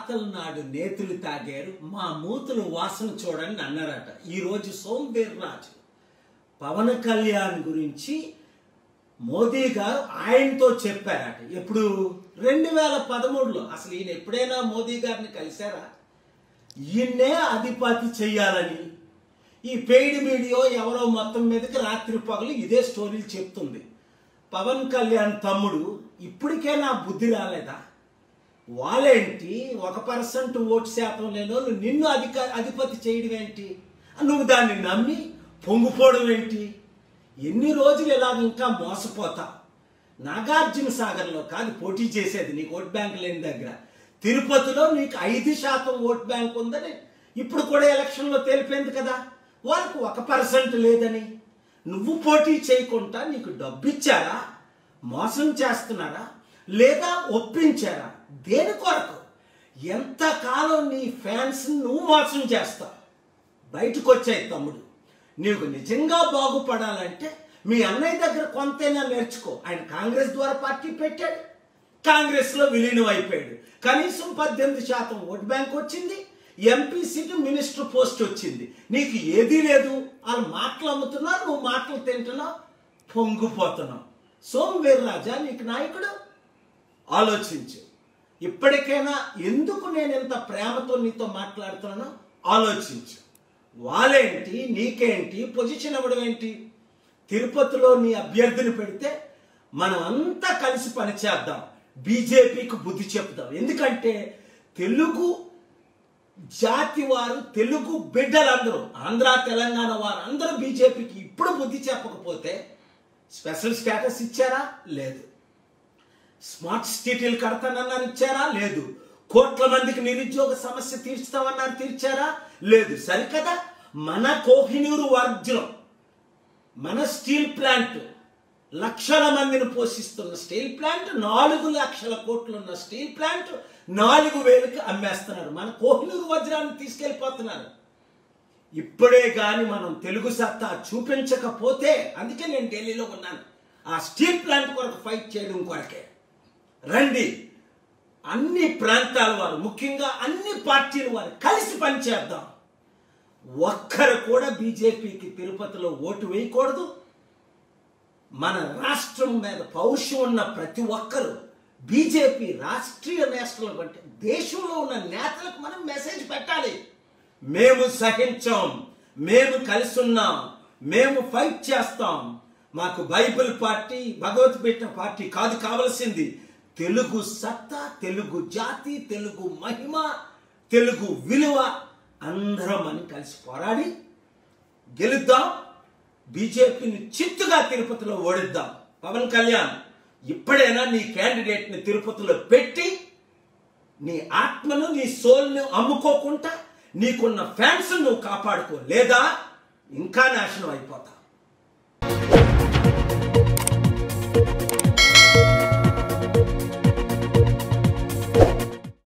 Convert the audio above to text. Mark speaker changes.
Speaker 1: తాతల నాడు నేతులు తాగారు మా మూతులు వాసన చూడండి అన్నారట ఈరోజు సోంబీర్రాజు పవన్ కళ్యాణ్ గురించి మోదీ గారు ఆయనతో చెప్పారట ఎప్పుడు రెండు వేల పదమూడులో అసలు ఈయన ఎప్పుడైనా మోదీ గారిని కలిశారా ఈయన్నే అధిపతి చెయ్యాలని ఈ పెయిడ్ మీడియా ఎవరో మొత్తం మీదకి రాత్రి పగలు ఇదే స్టోరీలు చెప్తుంది పవన్ కళ్యాణ్ తమ్ముడు ఇప్పటికే నా బుద్ధి రాలేదా వాళ్ళేంటి ఒక పర్సెంట్ ఓటు శాతం లేని వాళ్ళు నిన్ను అధిక అధిపతి చేయడం ఏంటి నువ్వు దాన్ని నమ్మి పొంగిపోవడం ఏంటి ఎన్ని రోజులు ఇలాగ ఇంకా మోసపోతా నాగార్జున సాగర్లో కాదు పోటీ చేసేది నీకు ఓట్ బ్యాంక్ లేని దగ్గర తిరుపతిలో నీకు ఐదు శాతం ఓట్ బ్యాంక్ ఉందని ఇప్పుడు కూడా ఎలక్షన్లో తెలిపింది కదా వాళ్ళకు ఒక పర్సెంట్ లేదని నువ్వు పోటీ చేయకుండా నీకు డబ్బు ఇచ్చారా మోసం చేస్తున్నారా లేదా ఒప్పించారా దేని కొరకు ఎంతకాలం నీ ఫ్యాన్స్ నువ్వు మోసం చేస్తావు బయటకు వచ్చాయి తమ్ముడు నీకు నిజంగా బాగుపడాలంటే మీ అన్నయ్య దగ్గర కొంతైనా నేర్చుకో ఆయన కాంగ్రెస్ ద్వారా పార్టీ పెట్టాడు కాంగ్రెస్ లో విలీనం అయిపోయాడు కనీసం పద్దెనిమిది శాతం ఓట్ బ్యాంక్ వచ్చింది ఎంపీ సీటు మినిస్టర్ పోస్ట్ వచ్చింది నీకు ఏదీ లేదు వాళ్ళు మాటలు అమ్ముతున్నారు నువ్వు మాటలు తింటున్నావు పొంగిపోతున్నావు సోమవీర్ రాజా నీకు నాయకుడు ఆలోచించు ఇప్పటికైనా ఎందుకు నేను ఇంత ప్రేమతో నీతో మాట్లాడుతున్నానో ఆలోచించు వాళ్ళేంటి నీకేంటి పొజిషన్ ఇవ్వడం ఏంటి తిరుపతిలో నీ అభ్యర్థిని పెడితే మనం అంతా కలిసి పనిచేద్దాం బీజేపీకి బుద్ధి చెప్దాం ఎందుకంటే తెలుగు జాతి వారు తెలుగు బిడ్డలందరూ ఆంధ్ర తెలంగాణ వారు అందరూ బీజేపీకి ఇప్పుడు బుద్ధి చెప్పకపోతే స్పెషల్ స్టేటస్ ఇచ్చారా లేదు స్మార్ట్ సిటీలు కడతానన్నారు ఇచ్చారా లేదు కోట్ల మందికి నిరుద్యోగ సమస్య తీర్చుతామన్నారు తీర్చారా లేదు సరికదా మన కోహినూరు వర్జనం మన స్టీల్ ప్లాంట్ లక్షల మందిని పోషిస్తున్న స్టీల్ ప్లాంట్ నాలుగు లక్షల కోట్లు ఉన్న స్టీల్ ప్లాంట్ నాలుగు వేలకి అమ్మేస్తున్నారు మన కోహినూరు వజ్రాన్ని తీసుకెళ్ళిపోతున్నారు ఇప్పుడే గాని మనం తెలుగు సత్తా చూపించకపోతే అందుకే నేను ఢిల్లీలో ఉన్నాను ఆ స్టీల్ ప్లాంట్ కొరకు ఫైట్ చేయడం కొరకే రండి అన్ని ప్రాంతాల వారు ముఖ్యంగా అన్ని పార్టీల వారు కలిసి పనిచేద్దాం ఒక్కరు కూడా బీజేపీకి తిరుపతిలో ఓటు వేయకూడదు మన రాష్ట్రం మీద పౌరుషం ఉన్న ప్రతి ఒక్కరు బీజేపీ రాష్ట్రీయ నేషనల్ అంటే దేశంలో ఉన్న నేతలకు మనం మెసేజ్ పెట్టాలి మేము సహించాం మేము కలిసి ఉన్నాం మేము ఫైట్ చేస్తాం మాకు బైబిల్ పార్టీ భగవద్గీత పార్టీ కాదు కావలసింది తెలుగు సత్తా తెలుగు జాతి తెలుగు మహిమ తెలుగు విలువ అందరం అని కలిసి పోరాడి గెలుద్దాం బీజేపీని చిత్తుగా తిరుపతిలో ఓడిద్దాం పవన్ కళ్యాణ్ ఇప్పుడైనా నీ క్యాండిడేట్ని తిరుపతిలో పెట్టి నీ ఆత్మను నీ సోల్ను అమ్ముకోకుండా నీకున్న ఫ్యాన్స్ నువ్వు కాపాడుకో లేదా ఇంకా నాశనం అయిపోతా